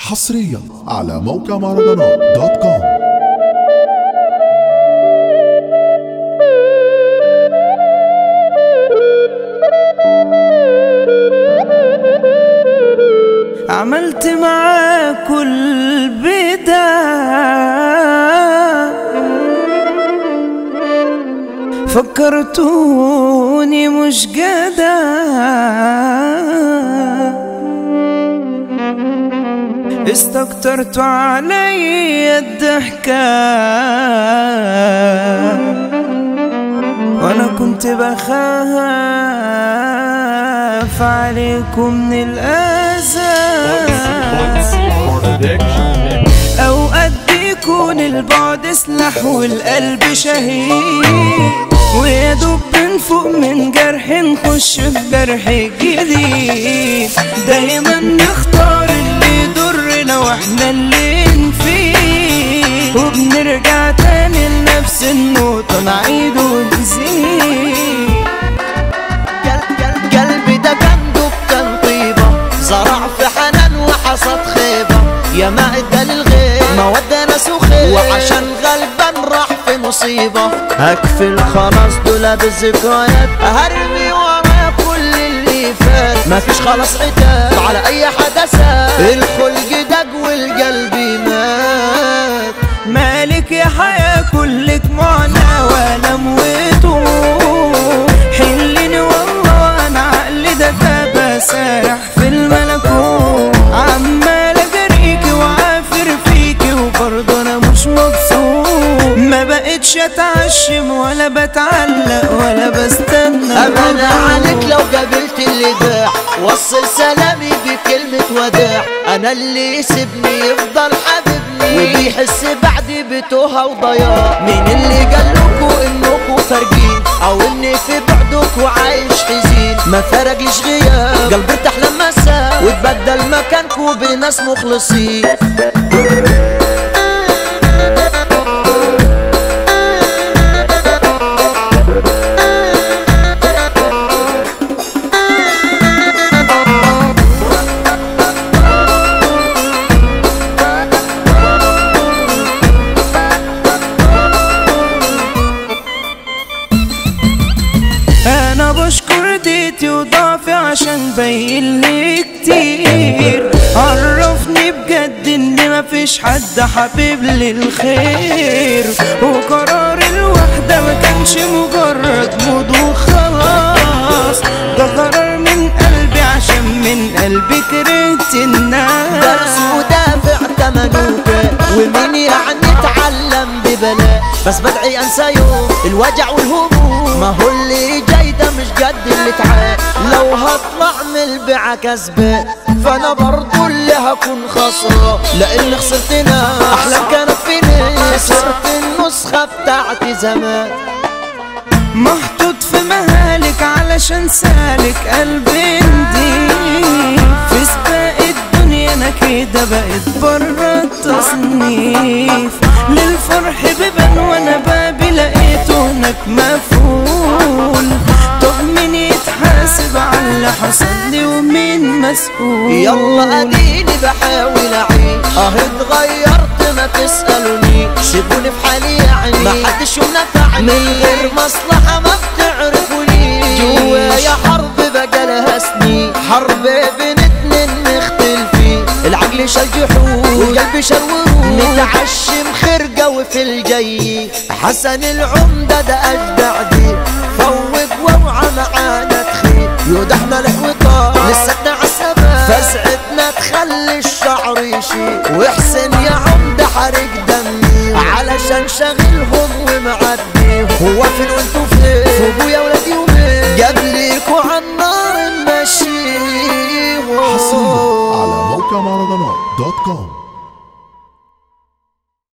حصريا على موقع مهرجانات دوت كوم عملت معاكوا البدا فكرتوني مش جدا استكترتوا علي الضحكة وانا كنت بخاف عليكم من الاذى اوقات بيكون البعد سلاح والقلب شهيد ويا دوب بنفوق من جرح نخش في جرح جديد دايما نختار اللي يضرنا واحنا اللي نفيد وبنرجع تاني لنفس النقطة نعيد ونزيد قلب قلب قلبي ده جنبه كان طيبة زرع في حنان وحصد خيبة يا ما ادى للغير مودة ناس وخير وعشان غلبان راح في مصيبة هكفل خلاص دول بالذكريات هرمي ورا كل اللي فات مفيش خلاص عتاب على اي حدثات الخلق دج والقلب مات مالك يا حياة كلك معنا ولا مويتو حلني والله انا عقلي ده كابا سارح في الملكوت عمال اجريكي وعافر فيكي وبرضه انا مش مبسوط ما بقتش اتعشم ولا بتعلق ولا بستنى أمانة عليك لو قابلت اللي باع وصل سلامي بكلمة وداع أنا اللي يسيبني يفضل حبيبني وبيحس بعدي بتوها وضياع مين اللي قالكوا إنكوا فارقين أو إني في بعدكوا عايش حزين ما فرقليش غياب قلبي ارتاح لما ساب واتبدل مكانكوا بناس مخلصين انا بشكر ديتي وضعفي عشان بين لي كتير عرفني بجد ان مفيش حد حبيب للخير وقرار الوحدة ما كانش مجرد مود وخلاص ده قرار من قلبي عشان من قلبي كرهت الناس درس ودافع تمنه ومين يعني اتعلم ببلاء بس بدعي انسى يوم الوجع والهموم ما هو اللي جاي ده مش قد اللي تعب لو هطلع من البيعة كسبان فانا برضو اللي هكون خسران لان خسرتنا احلام كانت فيني خسرت النسخة بتاعتي زمان محطوط في مهالك علشان سالك قلبي نضيف في سباق الدنيا انا كده بقيت بره التصنيف للفرح بيبان وانا بابي لقيته هناك مفعول طب مين يتحاسب على اللي حصل لي ومين مسؤول يلا اديني بحاول اعيش اه اتغيرت ما تسألوني سيبوني في حالي يعني ما حدش ينفعني من غير مصلحة ما بتعرفوني جوايا حرب بقى لها سنين حرب بين اتنين مختلفين العقل شال جحود والقلب شال ورود متعشم خرقة وفي الجاي حسن العمدة ده اجدع دي فوق واوعى معانا تخيل يود احنا له وطار لساتنا عالسباب فزعتنا تخلي الشعر يشيل واحسن يا عمدة حرق دمي علشان شغلهم ومعديهم هو فين وانتوا فين فوقوا يا ولادي ومين قبليكوا عالنار حصريا نمشيهم على موقع مهرجانات دوت كوم